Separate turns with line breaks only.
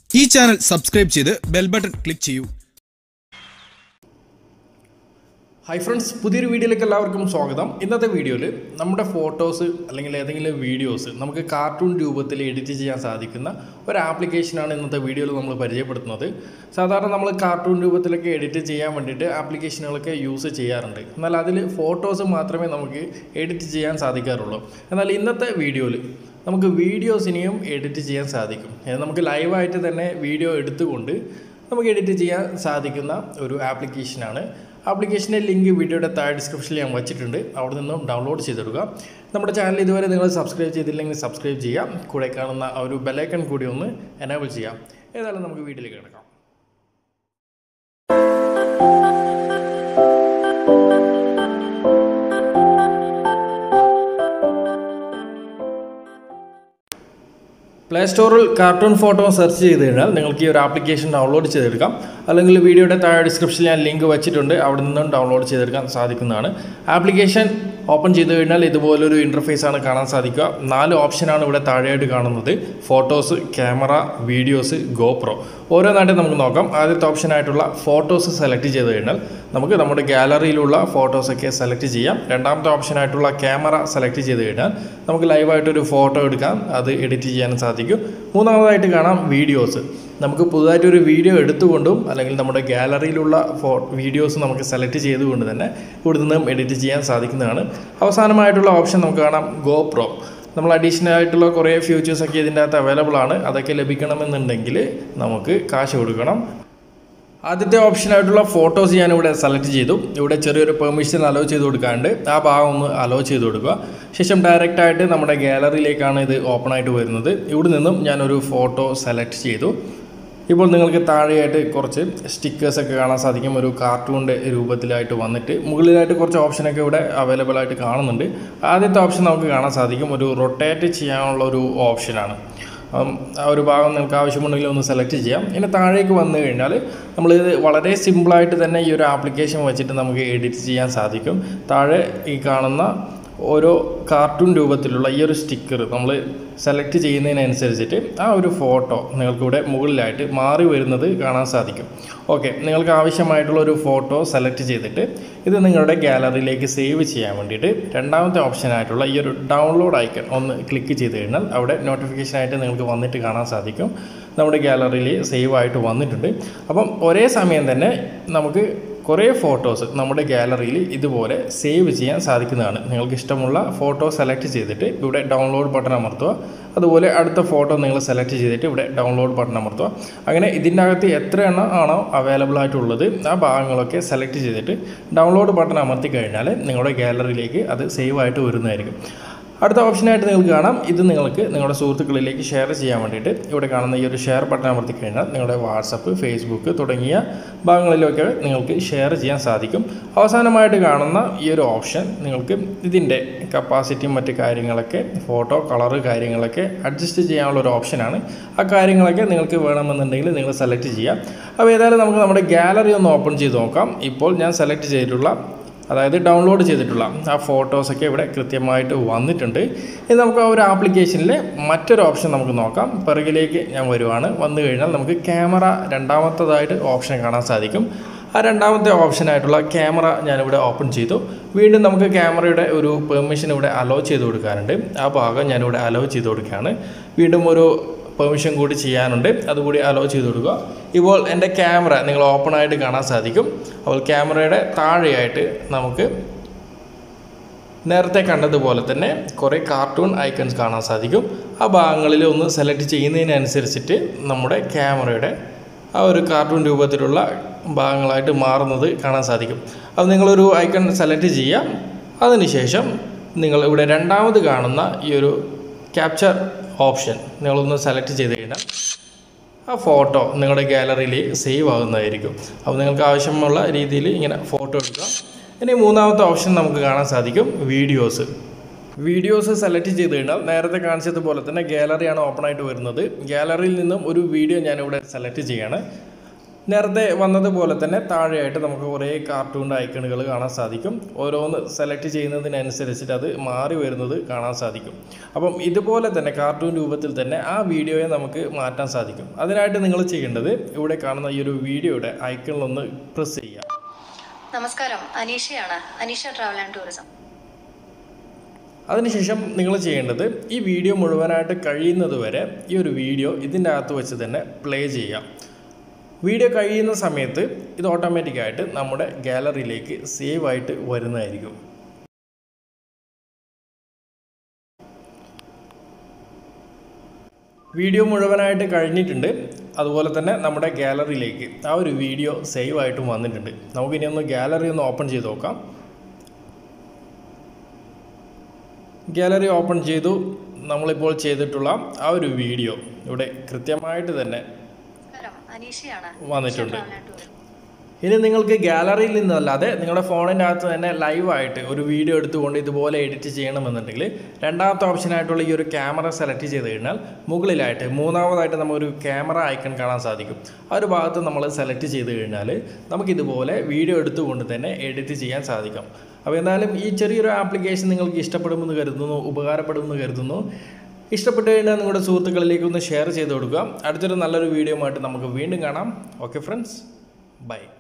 ഈ channel subscribe ചെയ്ത് bell button click ചെയ്യൂ
ഹായ് ഫ്രണ്ട്സ് പുതിയൊരു വീഡിയോയിലേക്ക് എല്ലാവർക്കും സ്വാഗതം ഇന്നത്തെ വീഡിയോയിൽ നമ്മുടെ ഫോട്ടോസ് അല്ലെങ്കിൽ ഏതെങ്കിലും വീഡിയോസ് നമുക്ക് കാർട്ടൂൺ രൂപത്തിൽ എഡിറ്റ് ചെയ്യാൻ സാധിക്കുന്ന ഒരു ആപ്ലിക്കേഷനാണ് ഇന്നത്തെ വീഡിയോയിൽ നമ്മൾ പരിചയപ്പെടുത്തുന്നത് സാധാരണ നമ്മൾ കാർട്ടൂൺ രൂപത്തിലൊക്കെ എഡിറ്റ് ചെയ്യാൻ വേണ്ടിയിട്ട് ആപ്ലിക്കേഷനുകളൊക്കെ യൂസ് ചെയ്യാറുണ്ട് എന്നാൽ അതിൽ ഫോട്ടോസ് മാത്രമേ നമുക്ക് എഡിറ്റ് ചെയ്യാൻ സാധിക്കാറുള്ളൂ എന്നാൽ ഇന്നത്തെ വീഡിയോയിൽ നമുക്ക് വീഡിയോസിനെയും എഡിറ്റ് ചെയ്യാൻ സാധിക്കും അത് നമുക്ക് ലൈവായിട്ട് തന്നെ വീഡിയോ എടുത്തുകൊണ്ട് നമുക്ക് എഡിറ്റ് ചെയ്യാൻ സാധിക്കുന്ന ഒരു ആപ്ലിക്കേഷനാണ് ആപ്ലിക്കേഷൻ്റെ ലിങ്ക് വീഡിയോയുടെ താഴെ ഡിസ്ക്രിപ്ഷനിൽ ഞാൻ വെച്ചിട്ടുണ്ട് അവിടെ നിന്നും ഡൗൺലോഡ് ചെയ്തെടുക്കുക നമ്മുടെ ചാനൽ ഇതുവരെ നിങ്ങൾ സബ്സ്ക്രൈബ് ചെയ്തില്ലെങ്കിൽ സബ്സ്ക്രൈബ് ചെയ്യാം കൂടെ കാണുന്ന ആ ഒരു ബെലൈക്കൺ കൂടി ഒന്ന് എനേബിൾ ചെയ്യാം ഏതായാലും നമുക്ക് വീട്ടിലേക്ക് കിടക്കാം പ്ലേ സ്റ്റോറിൽ കാർട്ടൂൺ ഫോട്ടോ സെർച്ച് ചെയ്ത് കഴിഞ്ഞാൽ നിങ്ങൾക്ക് ഈ ഒരു ആപ്ലിക്കേഷൻ ഡൗൺലോഡ് ചെയ്തെടുക്കാം അല്ലെങ്കിൽ വീഡിയോയുടെ താഴെ ഡിസ്ക്രിപ്ഷനിൽ ഞാൻ ലിങ്ക് വെച്ചിട്ടുണ്ട് അവിടെ നിന്നും ഡൗൺലോഡ് ചെയ്തെടുക്കാൻ സാധിക്കുന്നതാണ് ആപ്ലിക്കേഷൻ ഓപ്പൺ ചെയ്ത് കഴിഞ്ഞാൽ ഇതുപോലൊരു ഇൻ്റർഫേസ് ആണ് കാണാൻ സാധിക്കുക നാല് ഓപ്ഷനാണ് ഇവിടെ താഴെയായിട്ട് കാണുന്നത് ഫോട്ടോസ് ക്യാമറ വീഡിയോസ് ഗോപ്രോ ഓരോന്നായിട്ട് നമുക്ക് നോക്കാം ആദ്യത്തെ ഓപ്ഷനായിട്ടുള്ള ഫോട്ടോസ് സെലക്ട് ചെയ്ത് കഴിഞ്ഞാൽ നമുക്ക് നമ്മുടെ ഗാലറിയിലുള്ള ഫോട്ടോസൊക്കെ സെലക്ട് ചെയ്യാം രണ്ടാമത്തെ ഓപ്ഷനായിട്ടുള്ള ക്യാമറ സെലക്ട് ചെയ്ത് കഴിഞ്ഞാൽ നമുക്ക് ലൈവായിട്ടൊരു ഫോട്ടോ എടുക്കാം അത് എഡിറ്റ് ചെയ്യാനും സാധിക്കും മൂന്നാമതായിട്ട് കാണാം വീഡിയോസ് നമുക്ക് പുതുതായിട്ടൊരു വീഡിയോ എടുത്തുകൊണ്ടും അല്ലെങ്കിൽ നമ്മുടെ ഗാലറിയിലുള്ള ഫോ വീഡിയോസ് നമുക്ക് സെലക്ട് ചെയ്തുകൊണ്ട് തന്നെ ഇവിടെ നിന്നും എഡിറ്റ് ചെയ്യാൻ സാധിക്കുന്നതാണ് അവസാനമായിട്ടുള്ള ഓപ്ഷൻ നമുക്ക് കാണാം ഗോപ്രോ നമ്മൾ അഡീഷണൽ ആയിട്ടുള്ള കുറേ ഫ്യൂച്ചേഴ്സൊക്കെ ഇതിൻ്റെ അകത്ത് അവൈലബിൾ ആണ് അതൊക്കെ ലഭിക്കണമെന്നുണ്ടെങ്കിൽ നമുക്ക് കാശ് കൊടുക്കണം ആദ്യത്തെ ഓപ്ഷനായിട്ടുള്ള ഫോട്ടോസ് ഞാനിവിടെ സെലക്ട് ചെയ്തു ഇവിടെ ചെറിയൊരു പെർമിഷൻ അലോ ചെയ്ത് കൊടുക്കാണ്ട് ആ ഭാഗം ഒന്ന് അലോ ചെയ്ത് കൊടുക്കുക ശേഷം ഡയറക്റ്റ് ആയിട്ട് നമ്മുടെ ഗാലറിയിലേക്കാണ് ഇത് ഓപ്പൺ ആയിട്ട് വരുന്നത് ഇവിടെ നിന്നും ഞാനൊരു ഫോട്ടോ സെലക്ട് ചെയ്തു ഇപ്പോൾ നിങ്ങൾക്ക് താഴെയായിട്ട് കുറച്ച് സ്റ്റിക്കേഴ്സൊക്കെ കാണാൻ സാധിക്കും ഒരു കാർട്ടൂണിൻ്റെ രൂപത്തിലായിട്ട് വന്നിട്ട് മുകളിലായിട്ട് കുറച്ച് ഓപ്ഷനൊക്കെ ഇവിടെ അവൈലബിൾ ആയിട്ട് കാണുന്നുണ്ട് ആദ്യത്തെ ഓപ്ഷൻ നമുക്ക് കാണാൻ സാധിക്കും ഒരു റൊട്ടേറ്റ് ചെയ്യാനുള്ള ഒരു ഓപ്ഷനാണ് അപ്പം ആ ഒരു ഭാഗം നിങ്ങൾക്ക് ആവശ്യമുണ്ടെങ്കിൽ ഒന്ന് സെലക്ട് ചെയ്യാം ഇനി താഴേക്ക് വന്നു കഴിഞ്ഞാൽ നമ്മളിത് വളരെ സിമ്പിളായിട്ട് തന്നെ ഈ ഒരു ആപ്ലിക്കേഷൻ വെച്ചിട്ട് നമുക്ക് എഡിറ്റ് ചെയ്യാൻ സാധിക്കും താഴെ ഈ കാണുന്ന ഓരോ കാർട്ടൂൺ രൂപത്തിലുള്ള ഈ ഒരു സ്റ്റിക്കർ നമ്മൾ സെലക്ട് ചെയ്യുന്നതിനനുസരിച്ചിട്ട് ആ ഒരു ഫോട്ടോ നിങ്ങൾക്കിവിടെ മുകളിലായിട്ട് മാറി വരുന്നത് കാണാൻ സാധിക്കും ഓക്കെ നിങ്ങൾക്ക് ആവശ്യമായിട്ടുള്ള ഒരു ഫോട്ടോ സെലക്ട് ചെയ്തിട്ട് ഇത് നിങ്ങളുടെ ഗാലറിയിലേക്ക് സേവ് ചെയ്യാൻ വേണ്ടിയിട്ട് രണ്ടാമത്തെ ഓപ്ഷനായിട്ടുള്ള ഈ ഒരു ഡൗൺലോഡ് ഐക്കൺ ഒന്ന് ക്ലിക്ക് ചെയ്ത് കഴിഞ്ഞാൽ അവിടെ നോട്ടിഫിക്കേഷനായിട്ട് നിങ്ങൾക്ക് വന്നിട്ട് കാണാൻ സാധിക്കും നമ്മുടെ ഗാലറിയിൽ സേവ് ആയിട്ട് വന്നിട്ടുണ്ട് അപ്പം ഒരേ സമയം തന്നെ നമുക്ക് കുറേ ഫോട്ടോസ് നമ്മുടെ ഗാലറിയിൽ ഇതുപോലെ സേവ് ചെയ്യാൻ സാധിക്കുന്നതാണ് നിങ്ങൾക്ക് ഇഷ്ടമുള്ള ഫോട്ടോ സെലക്ട് ചെയ്തിട്ട് ഇവിടെ ഡൗൺലോഡ് ബട്ടൺ അമർത്തുക അതുപോലെ അടുത്ത ഫോട്ടോ നിങ്ങൾ സെലക്ട് ചെയ്തിട്ട് ഇവിടെ ഡൗൺലോഡ് ബട്ടൺ അമർത്തുക അങ്ങനെ ഇതിൻ്റെ അകത്ത് എത്ര എണ്ണം ആണോ അവൈലബിൾ ആയിട്ടുള്ളത് ആ ഭാഗങ്ങളൊക്കെ സെലക്ട് ചെയ്തിട്ട് ഡൗൺലോഡ് ബട്ടൺ അമർത്തി കഴിഞ്ഞാൽ നിങ്ങളുടെ ഗാലറിയിലേക്ക് അത് സേവ് ആയിട്ട് വരുന്നതായിരിക്കും അടുത്ത ഓപ്ഷനായിട്ട് നിങ്ങൾക്ക് കാണാം ഇത് നിങ്ങൾക്ക് നിങ്ങളുടെ സുഹൃത്തുക്കളിലേക്ക് ഷെയർ ചെയ്യാൻ വേണ്ടിയിട്ട് ഇവിടെ കാണുന്ന ഈ ഒരു ഷെയർ ബട്ടൺ അമർത്തി കഴിഞ്ഞാൽ നിങ്ങളുടെ വാട്സപ്പ് ഫേസ്ബുക്ക് തുടങ്ങിയ ഭാഗങ്ങളിലൊക്കെ നിങ്ങൾക്ക് ഷെയർ ചെയ്യാൻ സാധിക്കും അവസാനമായിട്ട് കാണുന്ന ഈ ഒരു ഓപ്ഷൻ നിങ്ങൾക്ക് ഇതിൻ്റെ കപ്പാസിറ്റിയും മറ്റ് കാര്യങ്ങളൊക്കെ ഫോട്ടോ കളറ് കാര്യങ്ങളൊക്കെ അഡ്ജസ്റ്റ് ചെയ്യാനുള്ള ഒരു ഓപ്ഷനാണ് ആ കാര്യങ്ങളൊക്കെ നിങ്ങൾക്ക് വേണമെന്നുണ്ടെങ്കിൽ നിങ്ങൾ സെലക്ട് ചെയ്യാം അപ്പോൾ ഏതായാലും നമുക്ക് നമ്മുടെ ഗാലറി ഒന്ന് ഓപ്പൺ ചെയ്ത് നോക്കാം ഇപ്പോൾ ഞാൻ സെലക്ട് ചെയ്തിട്ടുള്ള അതായത് ഡൗൺലോഡ് ചെയ്തിട്ടുള്ള ആ ഫോട്ടോസൊക്കെ ഇവിടെ കൃത്യമായിട്ട് വന്നിട്ടുണ്ട് ഇനി നമുക്ക് ആ ഒരു ആപ്ലിക്കേഷനിലെ മറ്റൊരു ഓപ്ഷൻ നമുക്ക് നോക്കാം പിറകിലേക്ക് ഞാൻ വരുവാണ് വന്നു കഴിഞ്ഞാൽ നമുക്ക് ക്യാമറ രണ്ടാമത്തതായിട്ട് ഓപ്ഷൻ കാണാൻ സാധിക്കും ആ രണ്ടാമത്തെ ഓപ്ഷനായിട്ടുള്ള ക്യാമറ ഞാനിവിടെ ഓപ്പൺ ചെയ്തു വീണ്ടും നമുക്ക് ക്യാമറയുടെ ഒരു പെർമിഷൻ ഇവിടെ അലോ ചെയ്ത് കൊടുക്കാറുണ്ട് ആ ഭാഗം ഞാനിവിടെ അലോ ചെയ്ത് കൊടുക്കുകയാണ് വീണ്ടും ഒരു പെർമിഷൻ കൂടി ചെയ്യാനുണ്ട് അതുകൂടി അലോ ചെയ്ത് കൊടുക്കുക ഇപ്പോൾ എൻ്റെ ക്യാമറ നിങ്ങൾ ഓപ്പൺ ആയിട്ട് കാണാൻ സാധിക്കും അപ്പോൾ ക്യാമറയുടെ താഴെയായിട്ട് നമുക്ക് നേരത്തെ കണ്ടതുപോലെ തന്നെ കുറേ കാർട്ടൂൺ ഐക്കൺസ് കാണാൻ സാധിക്കും ആ ഭാഗങ്ങളിൽ ഒന്ന് സെലക്ട് ചെയ്യുന്നതിനനുസരിച്ചിട്ട് നമ്മുടെ ക്യാമറയുടെ ആ ഒരു കാർട്ടൂൺ രൂപത്തിലുള്ള ഭാഗങ്ങളായിട്ട് മാറുന്നത് കാണാൻ സാധിക്കും അത് നിങ്ങളൊരു ഐക്കൺ സെലക്ട് ചെയ്യാം അതിനുശേഷം നിങ്ങൾ ഇവിടെ രണ്ടാമത് കാണുന്ന ഈ ഒരു ക്യാപ്ചർ ഓപ്ഷൻ നിങ്ങളൊന്ന് സെലക്ട് ചെയ്ത് കഴിഞ്ഞാൽ ആ ഫോട്ടോ നിങ്ങളുടെ ഗാലറിയിൽ സേവ് ആകുന്നതായിരിക്കും അപ്പോൾ നിങ്ങൾക്ക് ആവശ്യമുള്ള രീതിയിൽ ഇങ്ങനെ ഫോട്ടോ എടുക്കാം ഇനി മൂന്നാമത്തെ ഓപ്ഷൻ നമുക്ക് കാണാൻ സാധിക്കും വീഡിയോസ് വീഡിയോസ് സെലക്ട് ചെയ്ത് കഴിഞ്ഞാൽ നേരത്തെ കാണിച്ചതുപോലെ തന്നെ ഗാലറിയാണ് ഓപ്പൺ ആയിട്ട് വരുന്നത് ഗാലറിയിൽ നിന്നും ഒരു വീഡിയോ ഞാനിവിടെ സെലക്ട് ചെയ്യാണ് നേരത്തെ വന്നതുപോലെ തന്നെ താഴെയായിട്ട് നമുക്ക് കുറേ കാർട്ടൂണിൻ്റെ ഐക്കണുകൾ കാണാൻ സാധിക്കും ഓരോന്ന് സെലക്ട് ചെയ്യുന്നതിനനുസരിച്ചിട്ട് അത് മാറി വരുന്നത് കാണാൻ സാധിക്കും അപ്പം ഇതുപോലെ തന്നെ കാർട്ടൂൺ രൂപത്തിൽ തന്നെ ആ വീഡിയോയെ നമുക്ക് മാറ്റാൻ സാധിക്കും അതിനായിട്ട് നിങ്ങൾ ചെയ്യേണ്ടത് ഇവിടെ കാണുന്ന ഈ ഒരു വീഡിയോയുടെ ഐക്കണിലൊന്ന് പ്രസ് ചെയ്യുക
നമസ്കാരം അനീഷയാണ് അനീഷ ട്രാവൽ ആൻഡ് ടൂറിസം
അതിനുശേഷം നിങ്ങൾ ചെയ്യേണ്ടത് ഈ വീഡിയോ മുഴുവനായിട്ട് കഴിയുന്നത് വരെ ഈ ഒരു വീഡിയോ ഇതിൻ്റെ അകത്ത് വെച്ച് തന്നെ പ്ലേ ചെയ്യാം വീഡിയോ കഴിയുന്ന സമയത്ത് ഇത് ഓട്ടോമാറ്റിക്കായിട്ട് നമ്മുടെ ഗാലറിയിലേക്ക് സേവ് ആയിട്ട് വരുന്നതായിരിക്കും വീഡിയോ മുഴുവനായിട്ട് കഴിഞ്ഞിട്ടുണ്ട് അതുപോലെ തന്നെ നമ്മുടെ ഗാലറിയിലേക്ക് ആ ഒരു വീഡിയോ സേവ് ആയിട്ടും വന്നിട്ടുണ്ട് നമുക്കിനി ഒന്ന് ഗാലറി ഒന്ന് ഓപ്പൺ ചെയ്ത് നോക്കാം ഗാലറി ഓപ്പൺ ചെയ്തു നമ്മളിപ്പോൾ ചെയ്തിട്ടുള്ള ആ ഒരു വീഡിയോ ഇവിടെ കൃത്യമായിട്ട് തന്നെ
നമസ്കാരം അനീഷയാണ്
വന്നിട്ടുണ്ട്.
അനീഷ ട്രാവൽ ആൻഡ് ടൂറിസം
ഇനി നിങ്ങൾക്ക് ഗാലറിയിൽ നിന്നല്ലാതെ നിങ്ങളുടെ ഫോണിൻ്റെ അകത്ത് തന്നെ ലൈവായിട്ട് ഒരു വീഡിയോ എടുത്തുകൊണ്ട് ഇതുപോലെ എഡിറ്റ് ചെയ്യണമെന്നുണ്ടെങ്കിൽ രണ്ടാമത്തെ ഓപ്ഷനായിട്ടുള്ള ഈ ഒരു ക്യാമറ സെലക്ട് ചെയ്ത് കഴിഞ്ഞാൽ മുകളിലായിട്ട് മൂന്നാമതായിട്ട് നമുക്കൊരു ക്യാമറ ഐക്കൺ കാണാൻ സാധിക്കും ആ ഒരു ഭാഗത്ത് നമ്മൾ സെലക്ട് ചെയ്ത് കഴിഞ്ഞാൽ നമുക്കിതുപോലെ വീഡിയോ എടുത്തുകൊണ്ട് തന്നെ എഡിറ്റ് ചെയ്യാൻ സാധിക്കും അപ്പോൾ എന്തായാലും ഈ ചെറിയൊരു ആപ്ലിക്കേഷൻ നിങ്ങൾക്ക് ഇഷ്ടപ്പെടുമെന്ന് കരുതുന്നു ഉപകാരപ്പെടുമെന്ന് കരുതുന്നു ഇഷ്ടപ്പെട്ട് കഴിഞ്ഞാൽ നിങ്ങളുടെ സുഹൃത്തുക്കളിലേക്ക് ഒന്ന് ഷെയർ ചെയ്ത് കൊടുക്കുക അടുത്തൊരു നല്ലൊരു വീഡിയോ ആയിട്ട് നമുക്ക് വീണ്ടും കാണാം ഓക്കെ ഫ്രണ്ട്സ് ബൈ